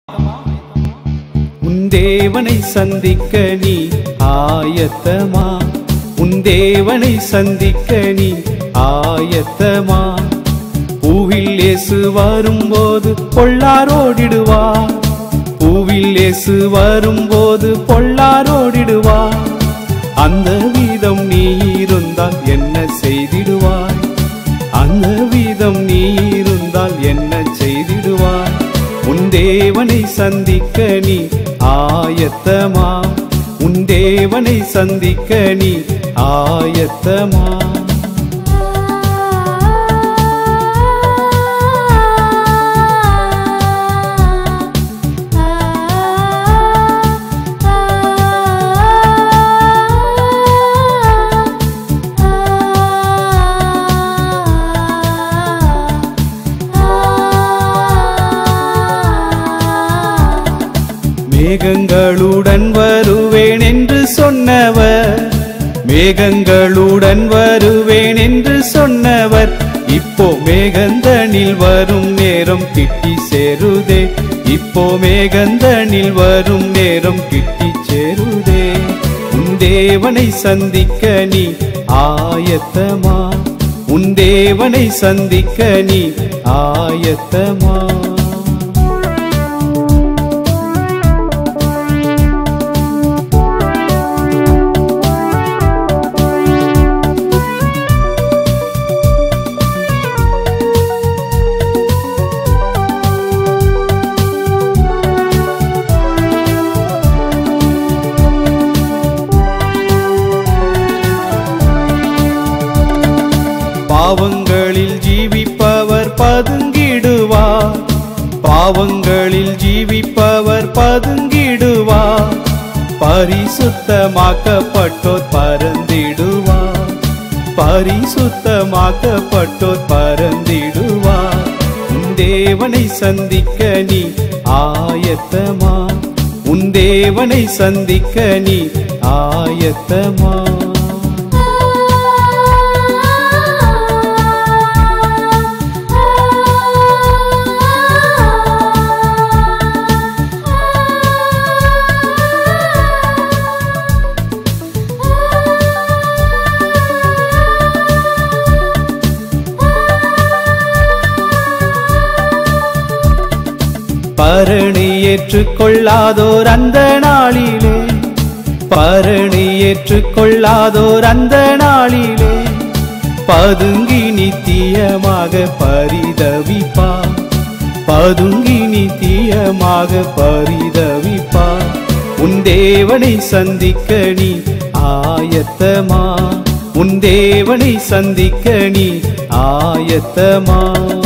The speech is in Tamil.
உன் தேவனை சந்திக்க நீ ஆயத்தமா உன் தேவனை சந்திக்க நீ ஆயத்தமா பூவில் இயேசு வரும்போது பொல்லாரோடிடுவார் பூவில் இயேசு வரும்போது பொல்லாரோடிடுவார் அந்த வீதம் நீ இருந்தால் என்ன செய்திடுவாய் அந்த வீதம் நீ இருந்தால் என்ன செய்திடுவாய் உன் தேவனை சந்திக்க நீ ஆயத்தமா உன் தேவனை சந்திக்க நீ ஆயத்தமா மேகங்களுடன் வருவேன் என்று சொன்னவர் மேகங்களுடன் வருவேன் என்று சொன்னவர் இப்போ மேகந்தனில் வரும் நேரம் கிட்டி சேருதே இப்போ மேகந்தனில் வரும் நேரம் கிட்டி சேருதே உன் தேவனை சந்திக்க நீ ஆயத்தமா உன் தேவனை சந்திக்க நீ ஆயத்தமா பாவங்களில் ஜீவிப்பவர் பதுங்கிடுவார் பாவங்களில் ஜீவிப்பவர் பதுங்கிடுவார் பரிசுத்தமாக்கப்பட்டோர் பறந்திடுவார் பரிசுத்தமாக்கப்பட்டோர் பறந்திடுவார் உன் தேவனை சந்திக்க நீ ஆயத்தமா உன் தேவனை சந்திக்க நீ ஆயத்தமா பரணி ஏற்றுக்கொள்ளாதோர் அந்த நாளிலே பரணி ஏற்றுக்கொள்ளாதோர் அந்த நாளிலே பதுங்கி நித்தியமாக பரிதவிப்பா பதுங்கி நித்தியமாக பரிதவிப்பா உன் தேவனை சந்திக்க நீ ஆயத்தமா உன் தேவனை சந்திக்க நீ ஆயத்தமா